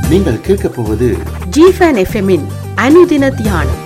நீங்கள் கேட்கப் போவது ஜிஃபன் எஃப்எம்மின் அனுதின தியானம்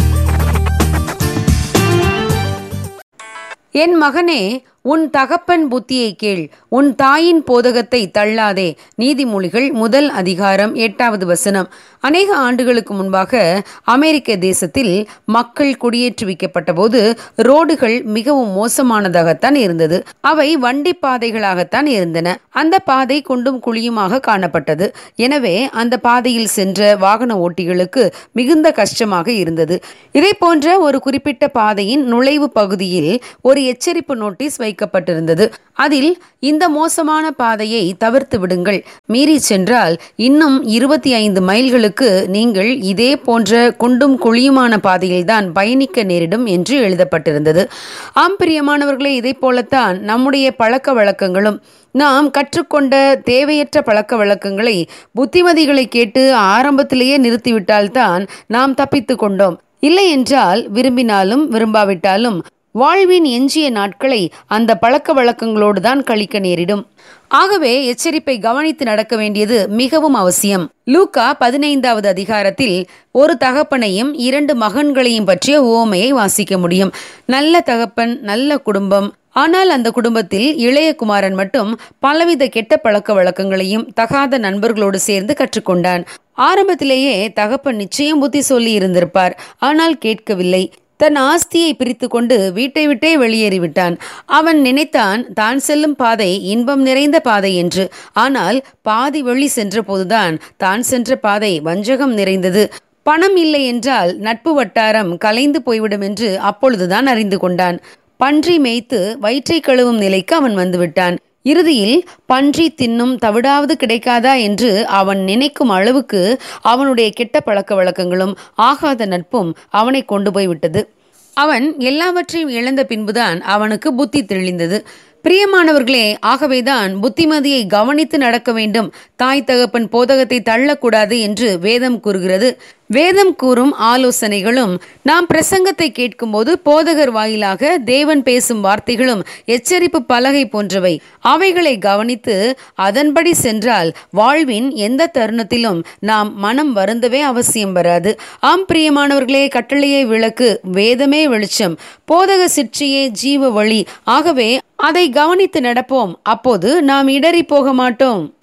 என் மகனே உன் தகப்பன் புத்தியை கேள் உன் தாயின் போதகத்தை தள்ளாதே நீதிமொழிகள் முதல் அதிகாரம் எட்டாவது வசனம் அநேக ஆண்டுகளுக்கு முன்பாக அமெரிக்க தேசத்தில் மக்கள் குடியேற்றுவிக்கப்பட்ட போது ரோடுகள் மிகவும் மோசமானதாகத்தான் இருந்தது அவை வண்டி பாதைகளாகத்தான் இருந்தன அந்த பாதை குண்டும் குழியுமாக காணப்பட்டது எனவே அந்த பாதையில் சென்ற வாகன ஓட்டிகளுக்கு மிகுந்த கஷ்டமாக இருந்தது இதை போன்ற ஒரு குறிப்பிட்ட பாதையின் நுழைவு பகுதியில் ஒரு எச்சரிப்பு நோட்டீஸ் வைக்கப்பட்டிருந்தது அதில் இந்த மோசமான பாதையை தவிர்த்து விடுங்கள் மீறி சென்றால் இன்னும் இருபத்தி ஐந்து மைல்களுக்கு நீங்கள் இதே போன்ற குண்டும் குழியுமான பாதையில்தான் பயணிக்க நேரிடும் என்று எழுதப்பட்டிருந்தது ஆம் பிரியமானவர்களே இதை போலத்தான் நம்முடைய பழக்க வழக்கங்களும் நாம் கற்றுக்கொண்ட தேவையற்ற பழக்க வழக்கங்களை புத்திமதிகளை கேட்டு ஆரம்பத்திலேயே நிறுத்திவிட்டால்தான் நாம் தப்பித்து கொண்டோம் இல்லை என்றால் விரும்பினாலும் விரும்பாவிட்டாலும் வாழ்வின் எஞ்சிய நாட்களை அந்த பழக்க வழக்கங்களோடு தான் கழிக்க நேரிடும் ஆகவே எச்சரிப்பை கவனித்து நடக்க வேண்டியது மிகவும் அவசியம் லூக்கா பதினைந்தாவது அதிகாரத்தில் ஒரு தகப்பனையும் இரண்டு மகன்களையும் பற்றிய ஓமையை வாசிக்க முடியும் நல்ல தகப்பன் நல்ல குடும்பம் ஆனால் அந்த குடும்பத்தில் இளைய குமாரன் மட்டும் பலவித கெட்ட பழக்க வழக்கங்களையும் தகாத நண்பர்களோடு சேர்ந்து கற்றுக்கொண்டான் ஆரம்பத்திலேயே தகப்பன் நிச்சயம் புத்தி சொல்லி இருந்திருப்பார் ஆனால் கேட்கவில்லை தன் ஆஸ்தியை பிரித்து கொண்டு வீட்டை விட்டே வெளியேறிவிட்டான் அவன் நினைத்தான் தான் செல்லும் பாதை இன்பம் நிறைந்த பாதை என்று ஆனால் பாதி வழி சென்ற போதுதான் தான் சென்ற பாதை வஞ்சகம் நிறைந்தது பணம் இல்லை என்றால் நட்பு வட்டாரம் கலைந்து போய்விடும் என்று அப்பொழுதுதான் அறிந்து கொண்டான் பன்றி மேய்த்து வயிற்றை கழுவும் நிலைக்கு அவன் வந்துவிட்டான் இறுதியில் பன்றி தின்னும் தவிடாவது கிடைக்காதா என்று அவன் நினைக்கும் அளவுக்கு அவனுடைய கெட்ட பழக்க வழக்கங்களும் ஆகாத நட்பும் அவனை கொண்டு போய் விட்டது அவன் எல்லாவற்றையும் இழந்த பின்புதான் அவனுக்கு புத்தி தெளிந்தது பிரியமானவர்களே ஆகவேதான் புத்திமதியை கவனித்து நடக்க வேண்டும் தாய் தகப்பன் போதகத்தை தள்ளக்கூடாது என்று வேதம் கூறுகிறது வேதம் கூறும் ஆலோசனைகளும் நாம் பிரசங்கத்தை கேட்கும்போது போதகர் வாயிலாக தேவன் பேசும் வார்த்தைகளும் எச்சரிப்பு பலகை போன்றவை அவைகளை கவனித்து அதன்படி சென்றால் வாழ்வின் எந்த தருணத்திலும் நாம் மனம் வருந்தவே அவசியம் வராது ஆம் பிரியமானவர்களே கட்டளையே விளக்கு வேதமே வெளிச்சம் போதக சிற்சியே ஜீவ வழி ஆகவே அதை கவனித்து நடப்போம் அப்போது நாம் இடறி போக மாட்டோம்